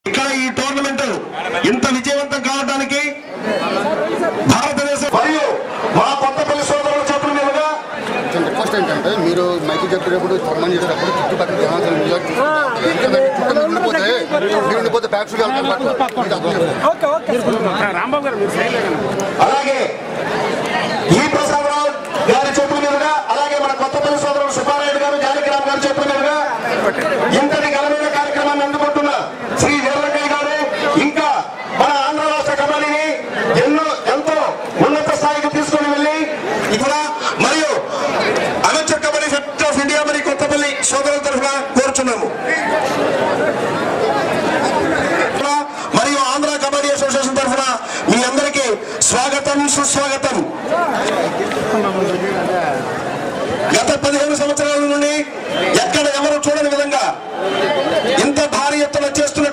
ఇక్కడ ఈ టోర్నమెంట్ ఇంత విజయవంతం కావడానికి భారతదేశం మరియు మా కొత్తపల్లి సోదరుల చేతుల మీదుగా చిన్న రిక్వెస్ట్ ఏంటంటే మీరు మైకి చెప్పేటప్పుడు ధర్మం చేసేటప్పుడు చుట్టుపక్కల జనాలు నిలబడి ఎందుకంటే చుట్టూ మీరు ఉండిపోతే మీరు ఉండిపోతే బ్యాక్ ఫీల్ అలాగే ఈ ప్రసాదరావు గారి చేతుల మీదుగా అలాగే మన కొత్తపల్లి సోదరులు సుబ్బారాయుడు గారు జానకిరామ్ గారి చేతుల మీదుగా ఇంతటి ఘనమైన కార్యక్రమాన్ని అందుకుంటున్న శ్రీ వీరవెంకయ్య గారు ఇంకా మన ఆంధ్ర రాష్ట్ర కబడ్డీని ఎన్నో ఎంతో ఉన్నత స్థాయికి తీసుకుని వెళ్ళి ఇక్కడ మరియు amateur kabaddi federation of India మరియు కొత్తపల్లి సోదరుల తరఫున కోరుచున్నాము మరియు ఆంధ్ర కబడ్డీ అసోసియేషన్ తరఫున మీ అందరికీ స్వాగతం సుస్వాగతం గత పదిహేను సంవత్సరాల నుండి ఎక్కడ ఎవరు చూడని విధంగా ఇంత భారీ ఎత్తున చేస్తున్న